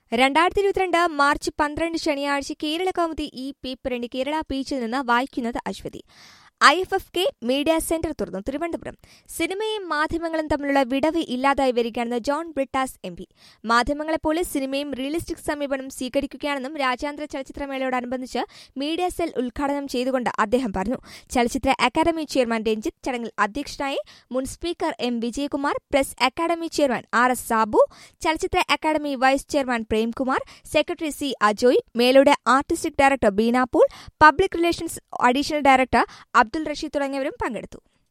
രണ്ടായിരത്തി ഇരുപത്തിരണ്ട് മാർച്ച് പന്ത്രണ്ട് ശനിയാഴ്ച കേരള കൗമുദി ഈ പേപ്പറിന്റെ കേരള പേജിൽ നിന്ന് വായിക്കുന്നത് Aswathy I F F K media centre തുറന്നു തിരുവനന്തപുരം സിനിമയും മാധ്യമങ്ങളും തമ്മിലുള്ള വിടവ് ഇല്ലാതായി വരികയാണെന്ന് ജോൺ ബ്രിട്ടാസ് എം പി മാധ്യമങ്ങളെപ്പോലെ സിനിമയും റിയലിസ്റ്റിക് സമീപനം സ്വീകരിക്കുകയാണെന്നും രാജ്യാന്തര ചലച്ചിത്രമേളയോടനുബന്ധിച്ച് മീഡിയ സെൽ ഉദ്ഘാടനം ചെയ്തുകൊണ്ട് അദ്ദേഹം പറഞ്ഞു ചലച്ചിത്ര അക്കാദമി ചെയർമാൻ രഞ്ജിത്ത് ചടങ്ങിൽ അധ്യക്ഷനായി മുൻ speaker M Vijayakumar press academy chairman R S Sabu ചലച്ചിത്ര academy vice chairman Premkumar secretary C Ajoy മേലോടെ artistic director Beena Paul public relations additional director Abdul Rasheed തുടങ്ങിയവരും പങ്കെടുത്തു